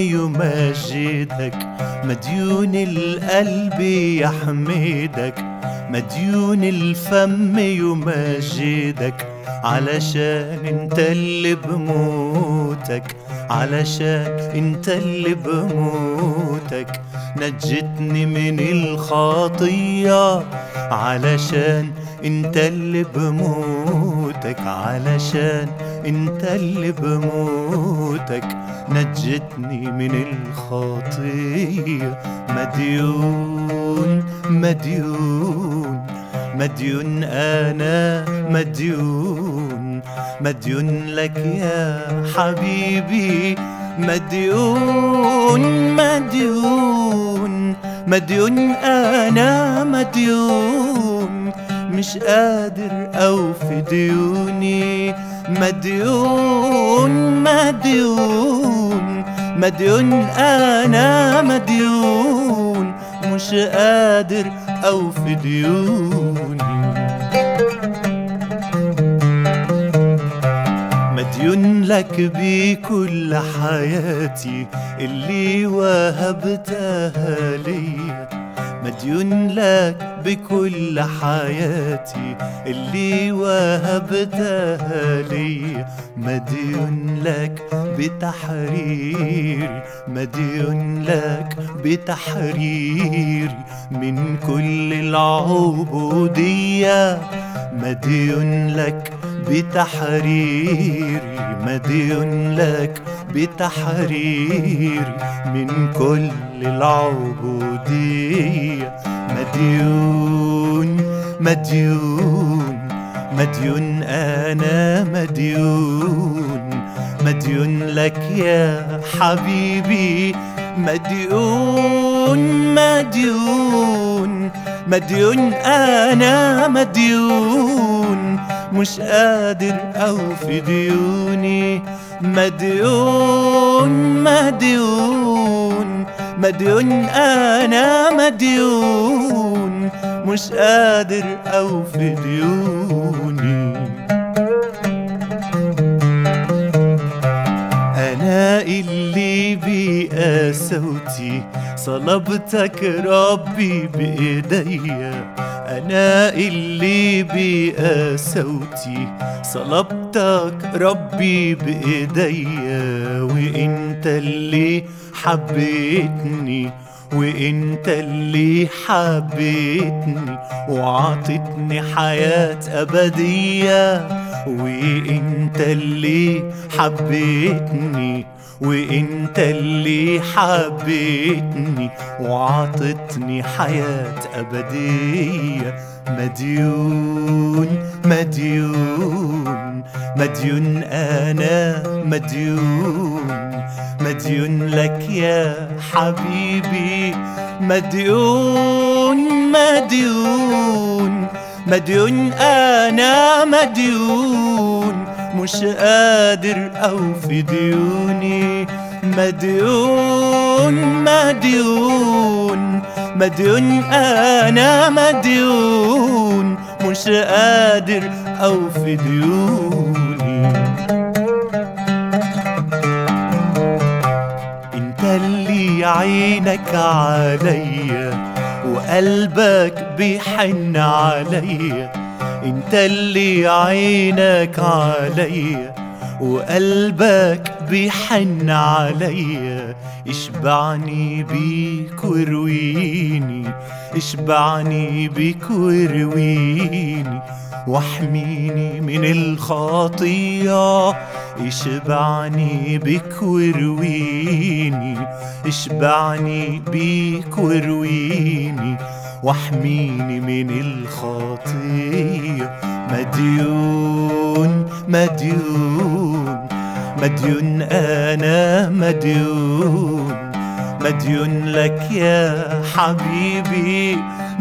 يمجدك مديون القلب يحمدك مديون الفم يمجدك علشان انت اللي بموتك علشان انت اللي بموتك نجتني من الخطية علشان انت اللي بموتك علشان انت اللي بموتك نجتني من الخطية مديون مديون مديون انا مديون مديون لك يا حبيبي مديون مديون مديون انا مديون مش قادر اوفي ديوني مديون مديون مديون انا مديون مش قادر اوفي ديوني مديون لك بكل حياتي اللي وهبتها ليا مديون لك بكل حياتي اللي وهبتها لي مديون لك بتحريري مديون لك بتحريري من كل العبودية مديون لك بتحريري مديون لك بتحريري من كل العبودية مديون مديون مديون أنا مديون مديون لك يا حبيبي مديون مديون مديون أنا مديون مش قادر أوفي ديوني مديون مديون مديون أنا مديون مش قادر أوفي ديوني أنا اللي بقسوتي صلبتك ربي بإيديا أنا اللي بقسوتي صلبتك ربي بإيديا وإنت اللي حبيتني وانت اللي حبيتني وعطتني حياة أبدية وانت اللي حبيتني وانت اللي حبيتني وعطتني حياة أبدية مديون مديون مديون أنا مديون مديون لك يا حبيبي مديون مديون مديون أنا مديون مش قادر أوفي ديوني مديون مديون مديون أنا مديون مش قادر أوفي ديوني انت اللي عينك عليا وقلبك بيحن عليا انت اللي عينك عليا وقلبك بيحن عليا اشبعني بيك ورويني اشبعني بيك ورويني واحميني من الخطية اشبعني بك ورويني اشبعني بيك ورويني واحميني من الخطية مديون مديون مديون أنا مديون مديون لك يا حبيبي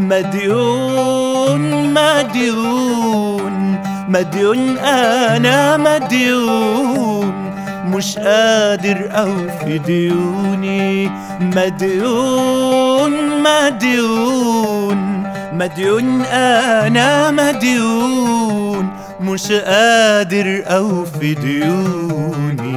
مديون مديون مديون أنا مديون مش قادر أوفي ديوني مديون مديون مديون أنا مديون مش قادر أوفي ديوني